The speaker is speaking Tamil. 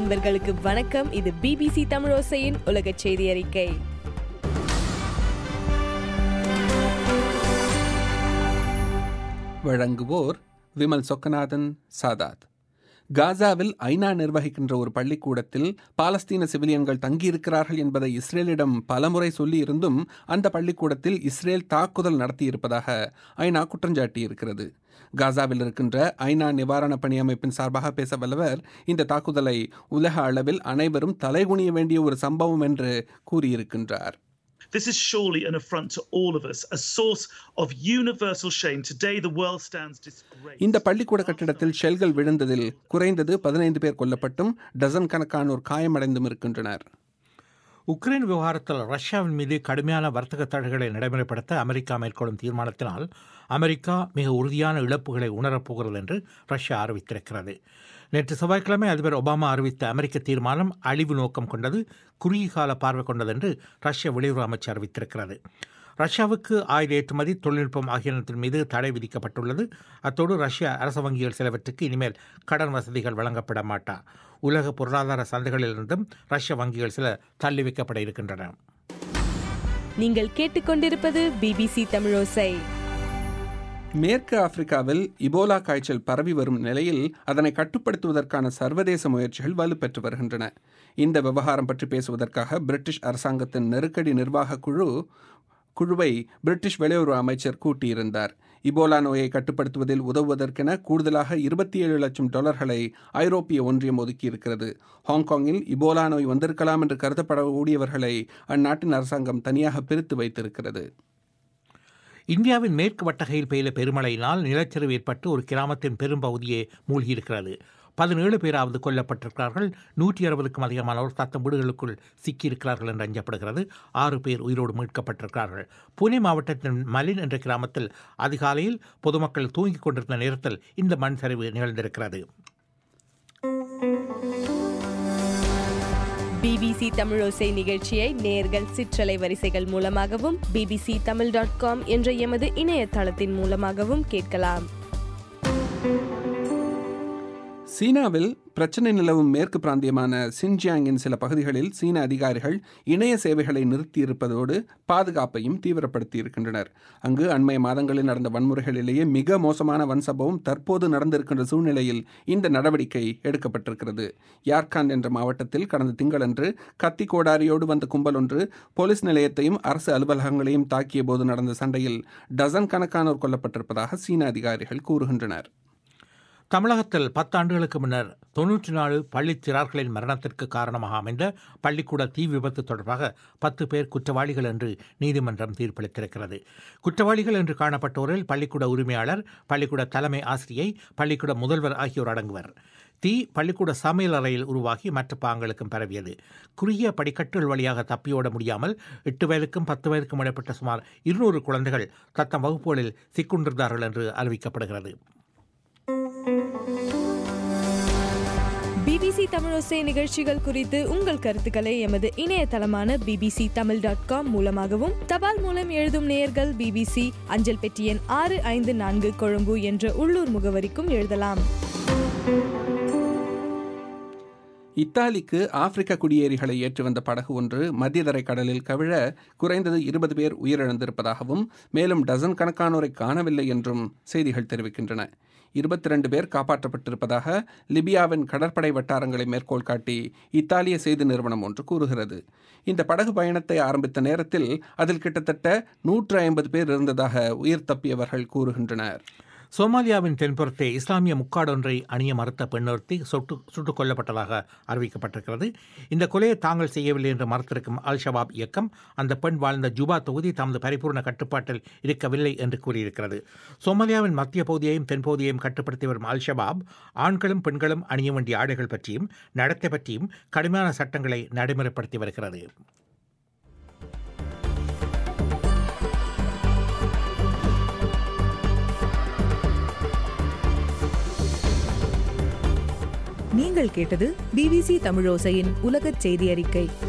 நண்பர்களுக்கு வணக்கம் இது பிபிசி தமிழோசையின் உலக செய்தி அறிக்கை வழங்குவோர் விமல் சொக்கநாதன் சாதாத் காசாவில் ஐநா நிர்வகிக்கின்ற ஒரு பள்ளிக்கூடத்தில் பாலஸ்தீன சிவிலியன்கள் தங்கியிருக்கிறார்கள் என்பதை இஸ்ரேலிடம் பலமுறை சொல்லியிருந்தும் அந்த பள்ளிக்கூடத்தில் இஸ்ரேல் தாக்குதல் நடத்தியிருப்பதாக ஐநா குற்றஞ்சாட்டியிருக்கிறது காசாவில் இருக்கின்ற ஐநா நிவாரண பணி அமைப்பின் சார்பாக பேச வல்லவர் இந்த தாக்குதலை உலக அளவில் அனைவரும் தலைகுனிய வேண்டிய ஒரு சம்பவம் என்று கூறியிருக்கின்றார் This is surely an affront to all of us, a source of universal shame. Today, the world stands disgraced. இந்த பள்ளிக்கூட கட்டிடத்தில் ஷெல்கள் விழுந்ததில் குறைந்தது பதினைந்து பேர் கொல்லப்பட்டும் டசன் கணக்கானோர் காயமடைந்தும் இருக்கின்றனர் உக்ரைன் விவகாரத்தில் ரஷ்யாவின் மீது கடுமையான வர்த்தக தடைகளை நடைமுறைப்படுத்த அமெரிக்கா மேற்கொள்ளும் தீர்மானத்தினால் அமெரிக்கா மிக உறுதியான இழப்புகளை உணரப்போகிறது என்று ரஷ்யா அறிவித்திருக்கிறது நேற்று செவ்வாய்க்கிழமை அதிபர் ஒபாமா அறிவித்த அமெரிக்க தீர்மானம் அழிவு நோக்கம் கொண்டது குறுகிய கால பார்வை கொண்டது என்று ரஷ்ய வெளியுறவு அமைச்சர் அறிவித்திருக்கிறது ரஷ்யாவுக்கு ஆயுத ஏற்றுமதி தொழில்நுட்பம் ஆகியவற்றின் மீது தடை விதிக்கப்பட்டுள்ளது அத்தோடு ரஷ்ய அரச வங்கிகள் சிலவற்றுக்கு இனிமேல் கடன் வசதிகள் வழங்கப்பட மாட்டா உலக பொருளாதார சந்தைகளிலிருந்தும் ரஷ்ய வங்கிகள் சில தள்ளி வைக்கப்பட இருக்கின்றன நீங்கள் கேட்டுக்கொண்டிருப்பது பிபிசி தமிழோசை மேற்கு ஆப்பிரிக்காவில் இபோலா காய்ச்சல் பரவி வரும் நிலையில் அதனை கட்டுப்படுத்துவதற்கான சர்வதேச முயற்சிகள் வலுப்பெற்று வருகின்றன இந்த விவகாரம் பற்றி பேசுவதற்காக பிரிட்டிஷ் அரசாங்கத்தின் நெருக்கடி நிர்வாக குழு குழுவை பிரிட்டிஷ் வெளியுறவு அமைச்சர் கூட்டியிருந்தார் இபோலா நோயை கட்டுப்படுத்துவதில் உதவுவதற்கென கூடுதலாக இருபத்தி ஏழு லட்சம் டாலர்களை ஐரோப்பிய ஒன்றியம் ஒதுக்கியிருக்கிறது ஹாங்காங்கில் இபோலா நோய் வந்திருக்கலாம் என்று கருதப்படக்கூடியவர்களை அந்நாட்டின் அரசாங்கம் தனியாக பிரித்து வைத்திருக்கிறது இந்தியாவின் மேற்கு வட்டகையில் பெய்த பெருமழையினால் நிலச்சரிவு ஏற்பட்டு ஒரு கிராமத்தின் பெரும்பகுதியே மூழ்கியிருக்கிறது பதினேழு பேராவது கொல்லப்பட்டிருக்கிறார்கள் நூற்றி அறுபதுக்கும் அதிகமானோர் தத்தம் வீடுகளுக்குள் சிக்கியிருக்கிறார்கள் என்று அஞ்சப்படுகிறது ஆறு பேர் உயிரோடு மீட்கப்பட்டிருக்கிறார்கள் புனே மாவட்டத்தின் மலின் என்ற கிராமத்தில் அதிகாலையில் பொதுமக்கள் தூங்கிக் கொண்டிருந்த நேரத்தில் இந்த மண் சரிவு நிகழ்ந்திருக்கிறது பிபிசி தமிழோசை நிகழ்ச்சியை நேர்கள் சிற்றலை வரிசைகள் மூலமாகவும் பிபிசி தமிழ் டாட் காம் என்ற எமது இணையதளத்தின் மூலமாகவும் கேட்கலாம் சீனாவில் பிரச்சனை நிலவும் மேற்கு பிராந்தியமான சின்ஜியாங்கின் சில பகுதிகளில் சீன அதிகாரிகள் இணைய சேவைகளை நிறுத்தியிருப்பதோடு பாதுகாப்பையும் தீவிரப்படுத்தி இருக்கின்றனர் அங்கு அண்மைய மாதங்களில் நடந்த வன்முறைகளிலேயே மிக மோசமான வன் சம்பவம் தற்போது நடந்திருக்கின்ற சூழ்நிலையில் இந்த நடவடிக்கை எடுக்கப்பட்டிருக்கிறது யார்கான் என்ற மாவட்டத்தில் கடந்த திங்களன்று கத்தி கோடாரியோடு வந்த கும்பல் ஒன்று போலீஸ் நிலையத்தையும் அரசு அலுவலகங்களையும் தாக்கிய போது நடந்த சண்டையில் டசன் கணக்கானோர் கொல்லப்பட்டிருப்பதாக சீன அதிகாரிகள் கூறுகின்றனர் தமிழகத்தில் பத்தாண்டுகளுக்கு முன்னர் தொன்னூற்றி நாலு பள்ளிச் சிறார்களின் மரணத்திற்கு காரணமாக அமைந்த பள்ளிக்கூட தீ விபத்து தொடர்பாக பத்து பேர் குற்றவாளிகள் என்று நீதிமன்றம் தீர்ப்பளித்திருக்கிறது குற்றவாளிகள் என்று காணப்பட்டோரில் பள்ளிக்கூட உரிமையாளர் பள்ளிக்கூட தலைமை ஆசிரியை பள்ளிக்கூட முதல்வர் ஆகியோர் அடங்குவர் தீ பள்ளிக்கூட சமையல் அறையில் உருவாகி மற்ற பாங்களுக்கும் பரவியது குறுகிய படிக்கட்டுகள் வழியாக தப்பியோட முடியாமல் எட்டு வயதுக்கும் பத்து வயதுக்கும் இடைப்பட்ட சுமார் இருநூறு குழந்தைகள் தத்தம் வகுப்புகளில் சிக்குண்டிருந்தார்கள் என்று அறிவிக்கப்படுகிறது பிபிசி தமிழோசை நிகழ்ச்சிகள் குறித்து உங்கள் கருத்துக்களை எமது இணையதளமான பிபிசி தமிழ் டாட் காம் மூலமாகவும் தபால் மூலம் எழுதும் நேயர்கள் பிபிசி அஞ்சல் பெட்டி எண் ஆறு ஐந்து நான்கு கொழும்பு என்ற உள்ளூர் முகவரிக்கும் எழுதலாம் இத்தாலிக்கு ஆப்பிரிக்க குடியேறிகளை ஏற்றி வந்த படகு ஒன்று மத்தியதரை கடலில் கவிழ குறைந்தது இருபது பேர் உயிரிழந்திருப்பதாகவும் மேலும் டசன் கணக்கானோரை காணவில்லை என்றும் செய்திகள் தெரிவிக்கின்றன இருபத்தி ரெண்டு பேர் காப்பாற்றப்பட்டிருப்பதாக லிபியாவின் கடற்படை வட்டாரங்களை மேற்கோள் காட்டி இத்தாலிய செய்தி நிறுவனம் ஒன்று கூறுகிறது இந்த படகு பயணத்தை ஆரம்பித்த நேரத்தில் அதில் கிட்டத்தட்ட நூற்று ஐம்பது பேர் இருந்ததாக உயிர் தப்பியவர்கள் கூறுகின்றனர் சோமாலியாவின் தென்புறத்தே இஸ்லாமிய முக்காடொன்றை அணிய மறுத்த பெண்ணொருத்தி சுட்டு சுட்டுக் கொல்லப்பட்டதாக அறிவிக்கப்பட்டிருக்கிறது இந்த கொலையை தாங்கள் செய்யவில்லை என்று மறுத்திருக்கும் அல் ஷபாப் இயக்கம் அந்த பெண் வாழ்ந்த ஜுபா தொகுதி தமது பரிபூர்ண கட்டுப்பாட்டில் இருக்கவில்லை என்று கூறியிருக்கிறது சோமாலியாவின் மத்திய பகுதியையும் தென்பகுதியையும் கட்டுப்படுத்தி வரும் அல் ஷபாப் ஆண்களும் பெண்களும் அணிய வேண்டிய ஆடைகள் பற்றியும் நடத்தை பற்றியும் கடுமையான சட்டங்களை நடைமுறைப்படுத்தி வருகிறது நீங்கள் கேட்டது பிபிசி தமிழோசையின் உலகச் செய்தி அறிக்கை